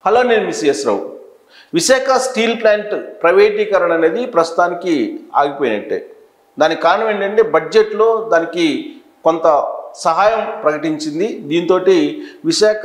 hello నేను miss S Rao Visakha steel plant ప్రైవేటీకరణ అనేది ప్రస్తుతానికి ఆగిపోయినట్టే దానికి కారణం ఏంటంటే బడ్జెట్లో దానికి కొంత సహాయం ప్రకటించింది దీంతో విశాఖ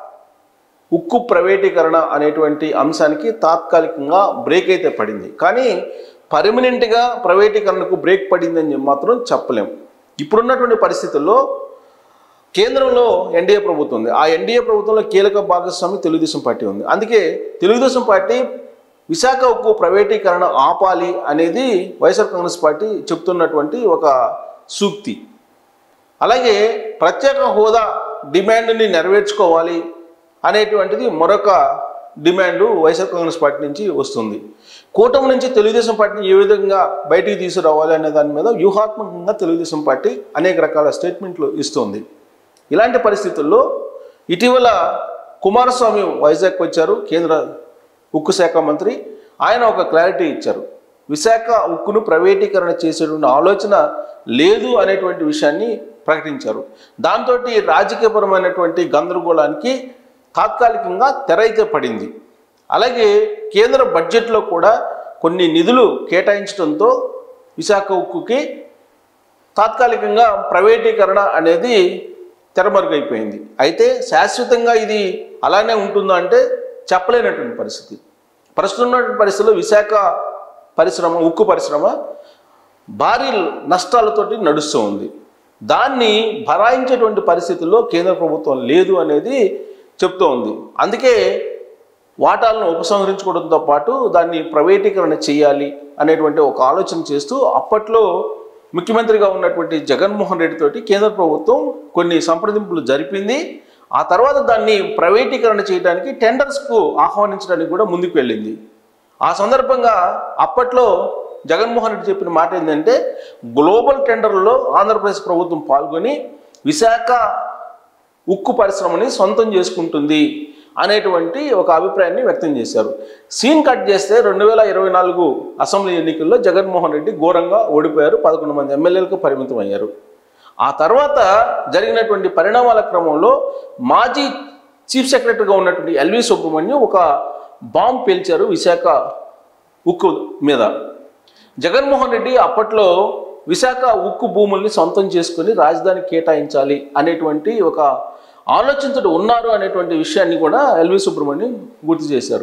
ఉక్కు ప్రైవేటీకరణ అనేటువంటి అంశానికి తాత్కాలికంగా బ్రేక్ అయితే పడింది కానీ పర్మనెంట్గా ప్రైవేటీకరణకు బ్రేక్ పడిందని మాత్రం చెప్పలేం ఇప్పుడున్నటువంటి పరిస్థితుల్లో కేంద్రంలో ఎన్డీఏ ప్రభుత్వం ఉంది ఆ ఎన్డీఏ ప్రభుత్వంలో కీలక భాగస్వామి తెలుగుదేశం పార్టీ ఉంది అందుకే తెలుగుదేశం పార్టీ విశాఖ ఉక్కు ప్రైవేటీకరణ ఆపాలి అనేది వైఎస్ఆర్ కాంగ్రెస్ పార్టీ చెప్తున్నటువంటి ఒక సూక్తి అలాగే ప్రత్యేక హోదా డిమాండ్ని నెరవేర్చుకోవాలి అనేటువంటిది మరొక డిమాండ్ వైఎస్ఆర్ కాంగ్రెస్ పార్టీ నుంచి వస్తుంది కూటమి నుంచి తెలుగుదేశం పార్టీని ఏ విధంగా బయటికి తీసుకురావాలి అనే దాని మీద వ్యూహాత్మకంగా తెలుగుదేశం పార్టీ అనేక రకాల స్టేట్మెంట్లు ఇస్తుంది ఇలాంటి పరిస్థితుల్లో ఇటీవల కుమారస్వామి వైజాగ్ వచ్చారు కేంద్ర ఉక్కు శాఖ మంత్రి ఆయన ఒక క్లారిటీ ఇచ్చారు విశాఖ ఉక్కును ప్రైవేటీకరణ చేసేటువంటి ఆలోచన లేదు అనేటువంటి విషయాన్ని ప్రకటించారు దాంతో రాజకీయపరమైనటువంటి గందరగోళానికి తాత్కాలికంగా తెర అయితే పడింది అలాగే కేంద్ర బడ్జెట్లో కూడా కొన్ని నిధులు కేటాయించడంతో విశాఖ ఉక్కుకి తాత్కాలికంగా ప్రైవేటీకరణ అనేది తెరమరుగైపోయింది అయితే శాశ్వతంగా ఇది అలానే ఉంటుందా అంటే చెప్పలేనటువంటి పరిస్థితి ప్రస్తుతం ఉన్నటువంటి పరిస్థితుల్లో విశాఖ పరిశ్రమ ఉక్కు పరిశ్రమ భారీ నష్టాలతోటి నడుస్తూ ఉంది దాన్ని భరాయించేటువంటి పరిస్థితుల్లో కేంద్ర ప్రభుత్వం లేదు అనేది చెప్తూ ఉంది అందుకే వాటాలను ఉపసంహరించుకోవడంతో పాటు దాన్ని ప్రైవేటీకరణ చేయాలి అనేటువంటి ఒక ఆలోచన చేస్తూ అప్పట్లో ముఖ్యమంత్రిగా ఉన్నటువంటి జగన్మోహన్ రెడ్డి తోటి కేంద్ర ప్రభుత్వం కొన్ని సంప్రదింపులు జరిపింది ఆ తర్వాత దాన్ని ప్రైవేటీకరణ చేయడానికి టెండర్స్కు ఆహ్వానించడానికి కూడా ముందుకు వెళ్ళింది ఆ సందర్భంగా అప్పట్లో జగన్మోహన్ రెడ్డి చెప్పిన మాట ఏంటంటే గ్లోబల్ టెండర్లో ఆంధ్రప్రదేశ్ ప్రభుత్వం పాల్గొని విశాఖ ఉక్కు పరిశ్రమని సొంతం చేసుకుంటుంది అనేటువంటి ఒక అభిప్రాయాన్ని వ్యక్తం చేశారు సీన్ కట్ చేస్తే రెండు వేల ఇరవై నాలుగు అసెంబ్లీ ఎన్నికల్లో జగన్మోహన్ రెడ్డి ఘోరంగా ఓడిపోయారు పదకొండు మంది ఎమ్మెల్యేలకు పరిమితం అయ్యారు ఆ తర్వాత జరిగినటువంటి పరిణామాల క్రమంలో మాజీ చీఫ్ సెక్రటరీగా ఉన్నటువంటి ఎల్వి సుబ్రహ్మణ్యం ఒక బాంబ్ పేల్చారు విశాఖ ఉక్కు మీద జగన్మోహన్ రెడ్డి అప్పట్లో విశాఖ ఉక్కు భూముల్ని సొంతం చేసుకుని రాజధాని కేటాయించాలి అనేటువంటి ఒక ఆలోచనతో ఉన్నారు అనేటువంటి విషయాన్ని కూడా ఎల్వి సుబ్రహ్మణ్యం గుర్తు చేశారు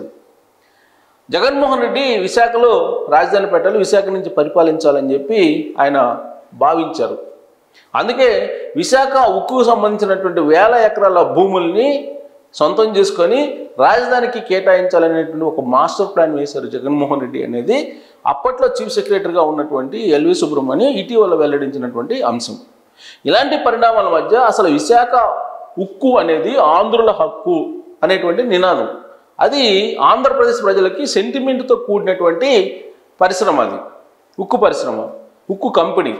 జగన్మోహన్ రెడ్డి విశాఖలో రాజధాని పెట్టాలి విశాఖ నుంచి పరిపాలించాలని చెప్పి ఆయన భావించారు అందుకే విశాఖ ఉక్కుకు సంబంధించినటువంటి వేల ఎకరాల భూముల్ని సొంతం చేసుకొని రాజధానికి కేటాయించాలనేటువంటి ఒక మాస్టర్ ప్లాన్ వేశారు జగన్మోహన్ రెడ్డి అనేది అప్పట్లో చీఫ్ సెక్రటరీగా ఉన్నటువంటి ఎల్వి సుబ్రహ్మణ్యం ఇటీవల వెల్లడించినటువంటి అంశం ఇలాంటి పరిణామాల మధ్య అసలు విశాఖ ఉక్కు అనేది ఆంధ్రుల హక్కు అనేటువంటి నినాదం అది ఆంధ్రప్రదేశ్ ప్రజలకి సెంటిమెంట్తో కూడినటువంటి పరిశ్రమ అది ఉక్కు పరిశ్రమ ఉక్కు కంపెనీ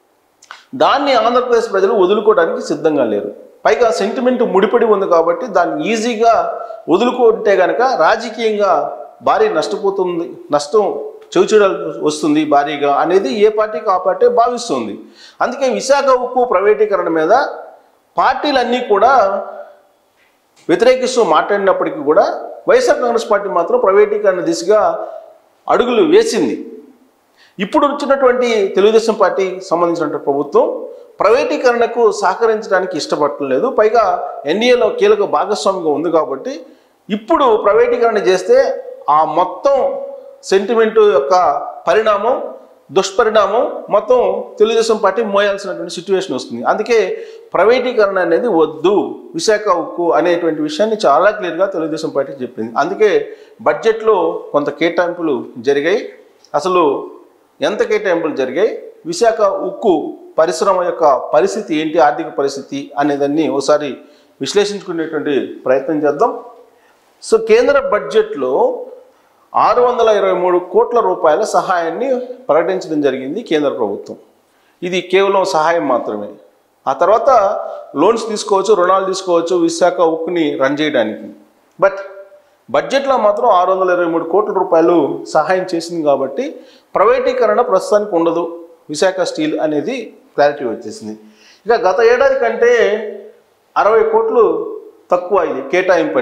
దాన్ని ఆంధ్రప్రదేశ్ ప్రజలు వదులుకోవడానికి సిద్ధంగా లేరు పైగా సెంటిమెంట్ ముడిపడి ఉంది కాబట్టి దాన్ని ఈజీగా వదులుకుంటే కనుక రాజకీయంగా భారీ నష్టపోతుంది నష్టం చవిచూడాలి వస్తుంది భారీగా అనేది ఏ పార్టీకి ఆ పార్టీ భావిస్తుంది అందుకే విశాఖ ఉక్కు ప్రైవేటీకరణ మీద పార్టీలన్నీ కూడా వ్యతిరేకిస్తూ మాట్లాడినప్పటికీ కూడా వైఎస్ఆర్ కాంగ్రెస్ పార్టీ మాత్రం ప్రైవేటీకరణ దిశగా అడుగులు వేసింది ఇప్పుడు వచ్చినటువంటి తెలుగుదేశం పార్టీ సంబంధించినటువంటి ప్రభుత్వం ప్రైవేటీకరణకు సహకరించడానికి ఇష్టపడటం లేదు పైగా ఎన్డీఏలో కీలక భాగస్వామిగా ఉంది కాబట్టి ఇప్పుడు ప్రైవేటీకరణ చేస్తే ఆ మొత్తం సెంటిమెంట్ యొక్క పరిణామం దుష్పరిణామం మొత్తం తెలుగుదేశం పార్టీ మోయాల్సినటువంటి సిచ్యువేషన్ వస్తుంది అందుకే ప్రైవేటీకరణ అనేది వద్దు విశాఖ ఉక్కు అనేటువంటి విషయాన్ని చాలా క్లియర్గా తెలుగుదేశం పార్టీ చెప్పింది అందుకే బడ్జెట్లో కొంత కేటాయింపులు జరిగాయి అసలు ఎంత కేటాయింపులు జరిగాయి విశాఖ ఉక్కు పరిశ్రమ యొక్క పరిస్థితి ఏంటి ఆర్థిక పరిస్థితి అనేదాన్ని ఒకసారి విశ్లేషించుకునేటువంటి ప్రయత్నం చేద్దాం సో కేంద్ర బడ్జెట్లో ఆరు వందల ఇరవై మూడు కోట్ల రూపాయల సహాయాన్ని ప్రకటించడం జరిగింది కేంద్ర ప్రభుత్వం ఇది కేవలం సహాయం మాత్రమే ఆ తర్వాత లోన్స్ తీసుకోవచ్చు రుణాలు తీసుకోవచ్చు విశాఖ ఉక్కుని రన్ చేయడానికి బట్ బడ్జెట్లో మాత్రం ఆరు వందల ఇరవై మూడు కోట్ల రూపాయలు సహాయం చేసింది కాబట్టి ప్రైవేటీకరణ ప్రస్తుతానికి ఉండదు విశాఖ స్టీల్ అనేది క్లారిటీ వచ్చేసింది ఇక గత ఏడాది కంటే అరవై కోట్లు తక్కువ ఇది కేటాయింపు అనేది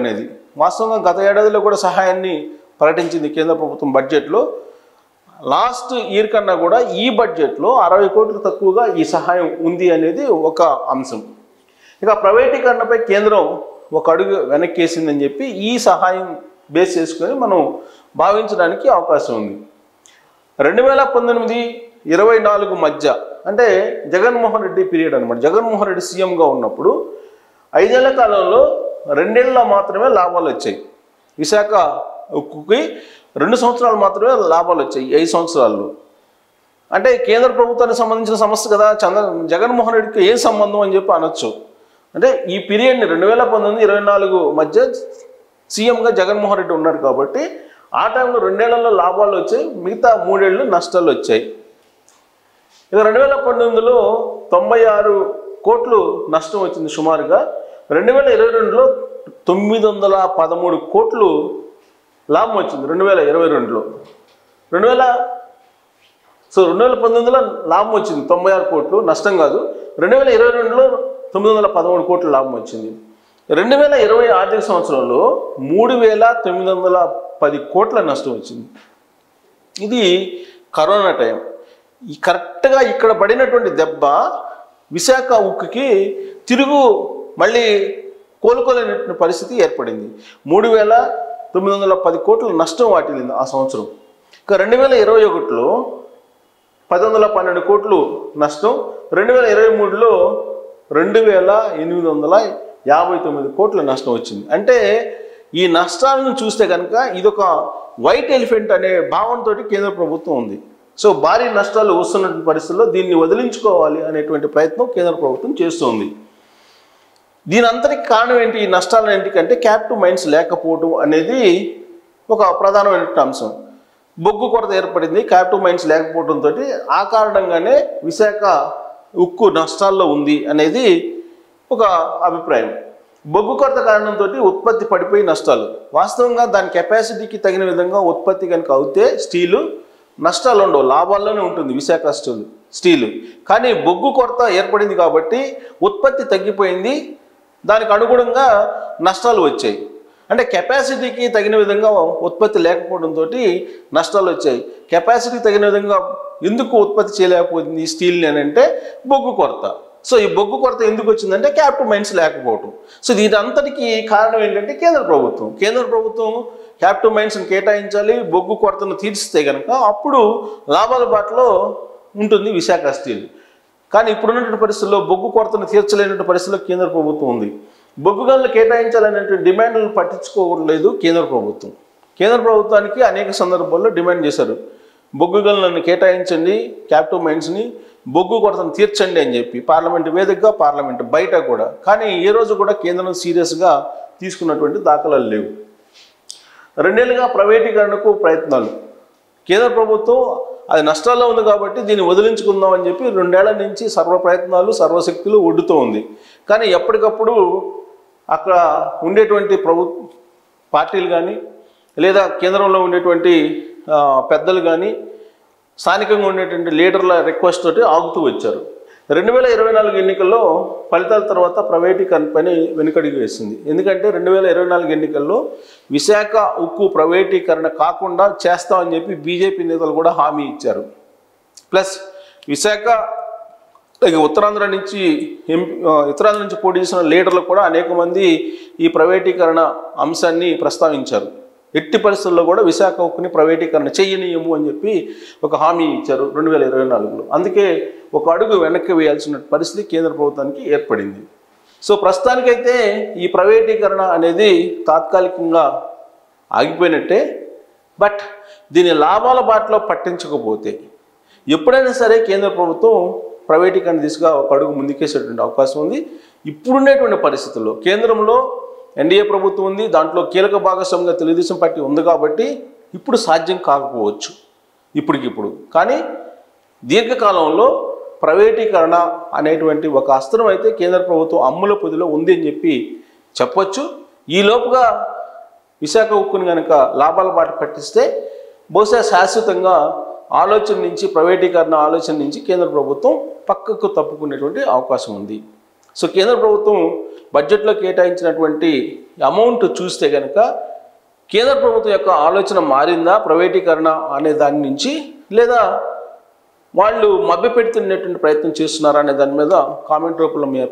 వాస్తవంగా గత ఏడాదిలో కూడా సహాయాన్ని ప్రకటించింది కేంద్ర ప్రభుత్వం బడ్జెట్లో లాస్ట్ ఇయర్ కన్నా కూడా ఈ బడ్జెట్లో అరవై కోట్లు తక్కువగా ఈ సహాయం ఉంది అనేది ఒక అంశం ఇక ప్రైవేటీకరణపై కేంద్రం ఒక అడుగు వెనక్కేసిందని చెప్పి ఈ సహాయం బేస్ చేసుకొని మనం భావించడానికి అవకాశం ఉంది రెండు వేల పంతొమ్మిది ఇరవై నాలుగు మధ్య అంటే జగన్మోహన్ రెడ్డి పీరియడ్ అనమాట జగన్మోహన్ రెడ్డి సీఎంగా ఉన్నప్పుడు ఐదేళ్ల కాలంలో రెండేళ్ళలో మాత్రమే లాభాలు వచ్చాయి విశాఖ ఉక్కుకి రెండు సంవత్సరాలు మాత్రమే లాభాలు వచ్చాయి ఈ ఐదు సంవత్సరాల్లో అంటే కేంద్ర ప్రభుత్వానికి సంబంధించిన సమస్య కదా చంద్ర జగన్మోహన్ రెడ్డికి ఏం సంబంధం అని చెప్పి అనొచ్చు అంటే ఈ పీరియడ్ని రెండు వేల పంతొమ్మిది ఇరవై నాలుగు మధ్య సీఎంగా జగన్మోహన్ రెడ్డి ఉన్నారు కాబట్టి ఆ టైంలో రెండేళ్లలో లాభాలు వచ్చాయి మిగతా మూడేళ్ళు నష్టాలు వచ్చాయి ఇక రెండు వేల పంతొమ్మిదిలో తొంభై ఆరు కోట్లు నష్టం వచ్చింది సుమారుగా రెండు వేల ఇరవై రెండులో తొమ్మిది వందల పదమూడు కోట్లు లాభం వచ్చింది రెండు వేల ఇరవై రెండులో రెండు వేల సో రెండు వేల పంతొమ్మిదిలో లాభం వచ్చింది తొంభై ఆరు కోట్లు నష్టం కాదు రెండు వేల ఇరవై రెండులో తొమ్మిది వందల పదమూడు కోట్లు లాభం వచ్చింది రెండు వేల ఇరవై ఆర్థిక సంవత్సరంలో మూడు వేల తొమ్మిది వందల పది కోట్ల నష్టం వచ్చింది ఇది కరోనా టైం ఈ కరెక్ట్గా ఇక్కడ పడినటువంటి దెబ్బ విశాఖ ఉక్కుకి తిరుగు మళ్ళీ కోలుకోలేనటువంటి పరిస్థితి ఏర్పడింది మూడు వేల తొమ్మిది వందల పది కోట్ల నష్టం వాటిల్లింది ఆ సంవత్సరం ఇక రెండు వేల ఇరవై ఒకటిలో పది వందల పన్నెండు కోట్లు నష్టం రెండు వేల ఇరవై మూడులో రెండు వేల ఎనిమిది వందల యాభై తొమ్మిది కోట్ల నష్టం వచ్చింది అంటే ఈ నష్టాలను చూస్తే కనుక ఇదొక వైట్ ఎలిఫెంట్ అనే భావంతో కేంద్ర ప్రభుత్వం ఉంది సో భారీ నష్టాలు వస్తున్నటువంటి పరిస్థితుల్లో దీన్ని వదిలించుకోవాలి అనేటువంటి ప్రయత్నం కేంద్ర ప్రభుత్వం చేస్తోంది దీని అంతటికి కారణం ఏంటి ఈ నష్టాలు ఏంటికంటే క్యాప్టివ్ మైండ్స్ లేకపోవడం అనేది ఒక ప్రధానమైన అంశం బొగ్గు కొరత ఏర్పడింది క్యాప్టివ్ మైండ్స్ లేకపోవడంతో ఆ కారణంగానే విశాఖ ఉక్కు నష్టాల్లో ఉంది అనేది ఒక అభిప్రాయం బొగ్గు కొరత కారణంతో ఉత్పత్తి పడిపోయి నష్టాలు వాస్తవంగా దాని కెపాసిటీకి తగిన విధంగా ఉత్పత్తి కనుక అవుతే స్టీలు నష్టాలు ఉండవు లాభాల్లోనే ఉంటుంది విశాఖ స్టీల్ స్టీలు కానీ బొగ్గు కొరత ఏర్పడింది కాబట్టి ఉత్పత్తి తగ్గిపోయింది దానికి అనుగుణంగా నష్టాలు వచ్చాయి అంటే కెపాసిటీకి తగిన విధంగా ఉత్పత్తి లేకపోవడంతో నష్టాలు వచ్చాయి కెపాసిటీకి తగిన విధంగా ఎందుకు ఉత్పత్తి చేయలేకపోతుంది స్టీల్ని అని అంటే బొగ్గు కొరత సో ఈ బొగ్గు కొరత ఎందుకు వచ్చిందంటే క్యాపిటల్ మైన్స్ లేకపోవటం సో దీని అంతటికి కారణం ఏంటంటే కేంద్ర ప్రభుత్వం కేంద్ర ప్రభుత్వం క్యాపిటల్ మైన్స్ని కేటాయించాలి బొగ్గు కొరతను తీర్చితే కనుక అప్పుడు లాభాల బాటలో ఉంటుంది విశాఖ స్టీల్ కానీ ఇప్పుడున్నటువంటి పరిస్థితుల్లో బొగ్గు కొరతను తీర్చలేనటువంటి పరిస్థితుల్లో కేంద్ర ప్రభుత్వం ఉంది బొగ్గు గనులు కేటాయించాలనేటువంటి డిమాండ్లు పట్టించుకోవట్లేదు కేంద్ర ప్రభుత్వం కేంద్ర ప్రభుత్వానికి అనేక సందర్భాల్లో డిమాండ్ చేశారు బొగ్గు గనులను కేటాయించండి క్యాపిటల్ మైన్స్ని బొగ్గు కొరతను తీర్చండి అని చెప్పి పార్లమెంట్ వేదికగా పార్లమెంట్ బయట కూడా కానీ ఏ రోజు కూడా కేంద్రం సీరియస్గా తీసుకున్నటువంటి దాఖలాలు లేవు రెండేళ్ళుగా ప్రైవేటీకరణకు ప్రయత్నాలు కేంద్ర ప్రభుత్వం అది నష్టాల్లో ఉంది కాబట్టి దీన్ని వదిలించుకుందాం అని చెప్పి రెండేళ్ల నుంచి సర్వ ప్రయత్నాలు సర్వశక్తులు ఒడ్డుతూ ఉంది కానీ ఎప్పటికప్పుడు అక్కడ ఉండేటువంటి ప్రభు పార్టీలు కానీ లేదా కేంద్రంలో ఉండేటువంటి ఆ, పెద్దలు కానీ స్థానికంగా ఉండేటువంటి లీడర్ల రిక్వెస్ట్ తోటి ఆగుతూ వచ్చారు రెండు వేల ఇరవై నాలుగు ఎన్నికల్లో ఫలితాల తర్వాత ప్రైవేటీకరణ పని వెనుకడుగు వేసింది ఎందుకంటే రెండు వేల ఇరవై నాలుగు ఎన్నికల్లో విశాఖ ఉక్కు ప్రైవేటీకరణ కాకుండా చేస్తామని చెప్పి బీజేపీ నేతలు కూడా హామీ ఇచ్చారు ప్లస్ విశాఖ ఇక ఉత్తరాంధ్ర నుంచి ఎంపీ ఆ, ఉత్తరాంధ్ర నుంచి పోటీ చేసిన లీడర్లు కూడా అనేక మంది ఈ ప్రైవేటీకరణ అంశాన్ని ప్రస్తావించారు ఎట్టి పరిస్థితుల్లో కూడా విశాఖ ఉక్కుని ప్రైవేటీకరణ చెయ్యనీయము అని చెప్పి ఒక హామీ ఇచ్చారు రెండు వేల ఇరవై నాలుగులో అందుకే ఒక అడుగు వెనక్కి వేయాల్సిన పరిస్థితి కేంద్ర ప్రభుత్వానికి ఏర్పడింది సో ప్రస్తుతానికైతే ఈ ప్రైవేటీకరణ అనేది తాత్కాలికంగా ఆగిపోయినట్టే బట్ దీని లాభాల బాటలో పట్టించకపోతే ఎప్పుడైనా సరే కేంద్ర ప్రభుత్వం ప్రైవేటీకరణ దిశగా ఒక అడుగు ముందుకేసేటువంటి అవకాశం ఉంది ఇప్పుడున్నటువంటి పరిస్థితుల్లో కేంద్రంలో ఎన్డీఏ ప్రభుత్వం ఉంది దాంట్లో కీలక భాగస్వామిగా తెలుగుదేశం పార్టీ ఉంది కాబట్టి ఇప్పుడు సాధ్యం కాకపోవచ్చు ఇప్పటికిప్పుడు కానీ దీర్ఘకాలంలో ప్రైవేటీకరణ అనేటువంటి ఒక అస్త్రం అయితే కేంద్ర ప్రభుత్వం అమ్ముల పొదిలో ఉంది అని చెప్పి చెప్పొచ్చు ఈ లోపుగా విశాఖ ఉక్కుని కనుక లాభాల బాట పట్టిస్తే బహుశా శాశ్వతంగా ఆలోచన నుంచి ప్రైవేటీకరణ ఆలోచన నుంచి కేంద్ర ప్రభుత్వం పక్కకు తప్పుకునేటువంటి అవకాశం ఉంది సో కేంద్ర ప్రభుత్వం బడ్జెట్లో కేటాయించినటువంటి అమౌంట్ చూస్తే కనుక కేంద్ర ప్రభుత్వం యొక్క ఆలోచన మారిందా ప్రైవేటీకరణ అనే దాని నుంచి లేదా వాళ్ళు మభ్యపెడుతున్నటువంటి ప్రయత్నం చేస్తున్నారా అనే దాని మీద కామెంట్ రూపంలో మీ